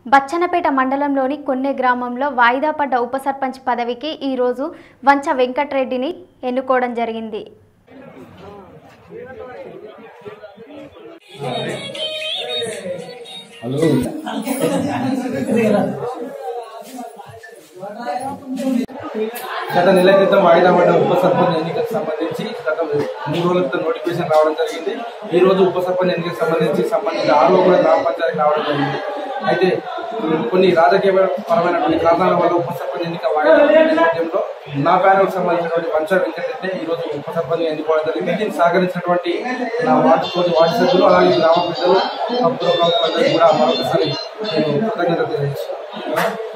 బచ్చన్నపేట మండలంలోని కొన్నె గ్రామంలో వాయిదా పడ్డ ఉప సర్పంచ్ పదవికి ఈరోజు వంచ వెంకట్రెడ్డిని ఎన్నుకోవడం జరిగింది హలో గత నెల క్రితం వాయిదా పడ్డ ఉప సర్పంచ్ ఎన్నికకు సంబంధించి గత మూడు రోజుల క్రితం నోటిఫికేషన్ రావడం జరిగింది ఈ రోజు ఉప సర్పంచ్ ఎన్నికకు సంబంధించి సంబంధిత ఆరో కూడా గ్రామ పంచాయతీ రావడం జరిగింది అయితే కొన్ని రాజకీయ పరమైనటువంటి కారణాల వల్ల ఉప సర్పంచ్ ఎన్నిక వాయిదా పడిన నేపథ్యంలో నా ప్యానల్ సంబంధించినటువంటి పంచ వెంకటరెడ్డి ఈ రోజు ఉప సర్పంచ్ ఎన్నుకోవడం జరిగింది దీనికి సహకరించినటువంటి నా వార్డు తోటి వార్డు సభ్యులు అలాగే గ్రామ పెద్దలు అప్పుడు కూడా మరొకసారి నేను కృతజ్ఞత తెలియజేస్తున్నాను